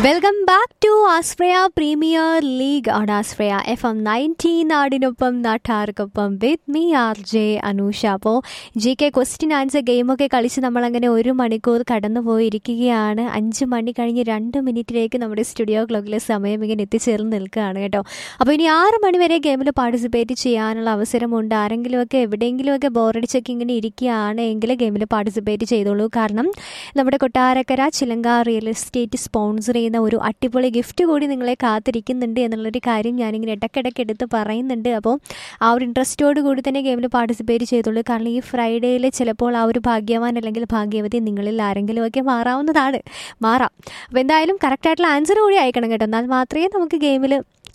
welcome back to Aspraya premier league on Aspraya F M nineteen നാടിനൊപ്പം നാട്ടാർക്കൊപ്പം with me R J Anusha അപ്പോൾ G K question answer ഗെയിമൊക്കെ കളിച്ച് നമ്മളങ്ങനെ ഒരു മണിക്കൂർ കടന്നു പോയിരിക്കുകയാണ് അഞ്ച് മണി കഴിഞ്ഞ് രണ്ട് മിനിറ്റിലേക്ക് നമ്മുടെ സ്റ്റുഡിയോ ക്ലോക്കിലെ സമയം ഇങ്ങനെ എത്തിച്ചേർന്ന് നിൽക്കുകയാണ് കേട്ടോ അപ്പോൾ ഇനി ആറ് മണി വരെ ഗെയിമിൽ പാർട്ടിസിപ്പേറ്റ് ചെയ്യാനുള്ള അവസരമുണ്ട് ആരെങ്കിലുമൊക്കെ എവിടെയെങ്കിലുമൊക്കെ ബോറടിച്ചൊക്കെ ഇങ്ങനെ ഇരിക്കുകയാണ് എങ്കിൽ ഗെയിമിൽ പാർട്ടിസിപ്പേറ്റ് ചെയ്തോളൂ കാരണം നമ്മുടെ കൊട്ടാരക്കര ചിലങ്ക റിയൽ എസ്റ്റേറ്റ് സ്പോൺസർ ചെയ്യുന്ന ഒരു അടിപൊളി ഗിഫ്റ്റ് കൂടി നിങ്ങളെ കാത്തിരിക്കുന്നുണ്ട് എന്നുള്ളൊരു കാര്യം ഞാനിങ്ങനെ ഇടയ്ക്കിടയ്ക്ക് എടുത്ത് പറയുന്നുണ്ട് അപ്പോൾ ആ ഒരു ഇൻട്രസ്റ്റോട് കൂടി തന്നെ ഗെയിമിൽ പാർട്ടിസിപ്പേറ്റ് ചെയ്തോളൂ കാരണം ഈ ഫ്രൈഡേയിൽ ചിലപ്പോൾ ആ ഒരു ഭാഗ്യവാൻ അല്ലെങ്കിൽ ഭാഗ്യവതി നിങ്ങളിൽ ആരെങ്കിലുമൊക്കെ മാറാവുന്നതാണ് മാറാം അപ്പോൾ എന്തായാലും കറക്റ്റായിട്ടുള്ള ആൻസർ കൂടി അയക്കണം കേട്ടോ എന്നാൽ മാത്രമേ നമുക്ക് ഗെയിമിൽ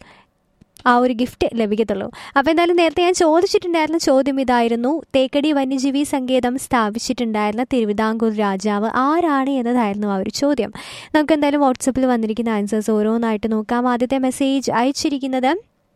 ആ ഒരു ഗിഫ്റ്റ് ലഭിക്കത്തുള്ളൂ അപ്പോൾ എന്തായാലും നേരത്തെ ഞാൻ ചോദിച്ചിട്ടുണ്ടായിരുന്ന ചോദ്യം ഇതായിരുന്നു തേക്കടി വന്യജീവി സങ്കേതം സ്ഥാപിച്ചിട്ടുണ്ടായിരുന്ന തിരുവിതാംകൂർ രാജാവ് ആരാണ് എന്നതായിരുന്നു ആ ഒരു ചോദ്യം നമുക്ക് എന്തായാലും വാട്സപ്പിൽ വന്നിരിക്കുന്ന ആൻസേഴ്സ് ഓരോന്നായിട്ട് നോക്കാം ആദ്യത്തെ മെസ്സേജ് അയച്ചിരിക്കുന്നത്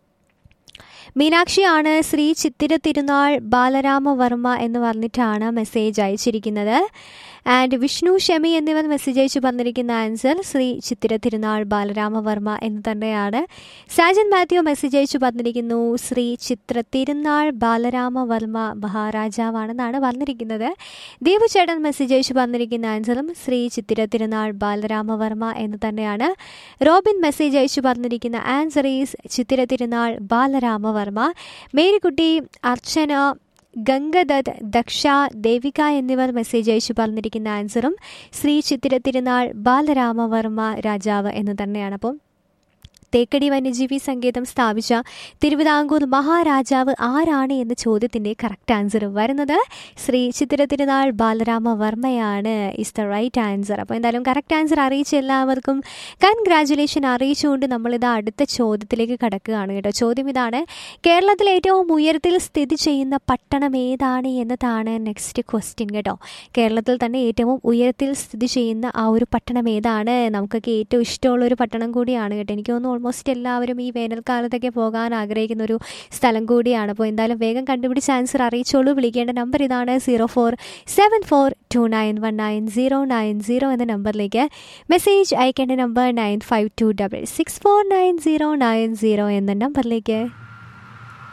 മീനാക്ഷിയാണ് ശ്രീ ചിത്തിര തിരുനാൾ ബാലരാമവർമ്മ എന്ന് പറഞ്ഞിട്ടാണ് മെസ്സേജ് അയച്ചിരിക്കുന്നത് ആൻഡ് വിഷ്ണു ഷമി എന്നിവർ മെസ്സേജ് അയച്ചു പറഞ്ഞിരിക്കുന്ന ആൻസർ ശ്രീ ചിത്തിര തിരുനാൾ ബാലരാമവർമ്മ എന്ന് തന്നെയാണ് സാജൻ മാത്യു മെസ്സേജ് അയച്ചു പറഞ്ഞിരിക്കുന്നു ശ്രീ ചിത്ര തിരുനാൾ ബാലരാമവർമ്മ മഹാരാജാവാണെന്നാണ് പറഞ്ഞിരിക്കുന്നത് ദേവുചേട്ടൻ മെസ്സേജ് അയച്ചു പറഞ്ഞിരിക്കുന്ന ആൻസറും ശ്രീ ചിത്തിര തിരുനാൾ ബാലരാമവർമ്മ എന്ന് തന്നെയാണ് റോബിൻ മെസ്സേജ് അയച്ചു പറഞ്ഞിരിക്കുന്ന ആൻസർ ഈസ് ചിത്തിര തിരുനാൾ ബാലരാമവർമ്മ മേരിക്കുട്ടി അർച്ചന ഗംഗദത്ത് ദക്ഷ ദേവിക എന്നിവർ മെസ്സേജ് അയച്ചു പറഞ്ഞിരിക്കുന്ന ആൻസറും ശ്രീ ചിത്തിര തിരുനാൾ ബാലരാമവർമ്മ രാജാവ് എന്ന് തന്നെയാണ് അപ്പം തേക്കടി വന്യജീവി സങ്കേതം സ്ഥാപിച്ച തിരുവിതാംകൂർ മഹാരാജാവ് ആരാണ് എന്ന ചോദ്യത്തിൻ്റെ കറക്റ്റ് ആൻസർ വരുന്നത് ശ്രീ ചിത്തിര തിരുനാൾ ബാലരാമവർമ്മയാണ് ഇസ് ദ റൈറ്റ് ആൻസർ അപ്പോൾ എന്തായാലും കറക്റ്റ് ആൻസർ അറിയിച്ച എല്ലാവർക്കും കൺഗ്രാജുലേഷൻ അറിയിച്ചുകൊണ്ട് നമ്മളിത് അടുത്ത ചോദ്യത്തിലേക്ക് കടക്കുകയാണ് കേട്ടോ ചോദ്യം ഇതാണ് കേരളത്തിൽ ഏറ്റവും ഉയരത്തിൽ സ്ഥിതി ചെയ്യുന്ന പട്ടണം ഏതാണ് എന്നതാണ് നെക്സ്റ്റ് ക്വസ്റ്റ്യൻ കേട്ടോ കേരളത്തിൽ തന്നെ ഏറ്റവും ഉയരത്തിൽ സ്ഥിതി ചെയ്യുന്ന ആ ഒരു പട്ടണം ഏതാണ് നമുക്കൊക്കെ ഏറ്റവും ഇഷ്ടമുള്ള ഒരു പട്ടണം കൂടിയാണ് കേട്ടോ എനിക്ക് തോന്നുന്നു ഓൾമോസ്റ്റ് എല്ലാവരും ഈ വേനൽക്കാലത്തൊക്കെ പോകാൻ ആഗ്രഹിക്കുന്ന ഒരു സ്ഥലം കൂടിയാണ് അപ്പോൾ എന്തായാലും വേഗം കണ്ടുപിടിച്ച് ആൻസർ അറിയിച്ചോളൂ വിളിക്കേണ്ട നമ്പർ ഇതാണ് zero four seven four two nine one nine zero nine zero എന്ന നമ്പറിലേക്ക് മെസ്സേജ് അയക്കേണ്ട number nine five two double six four nine zero nine zero എന്ന നമ്പറിലേക്ക്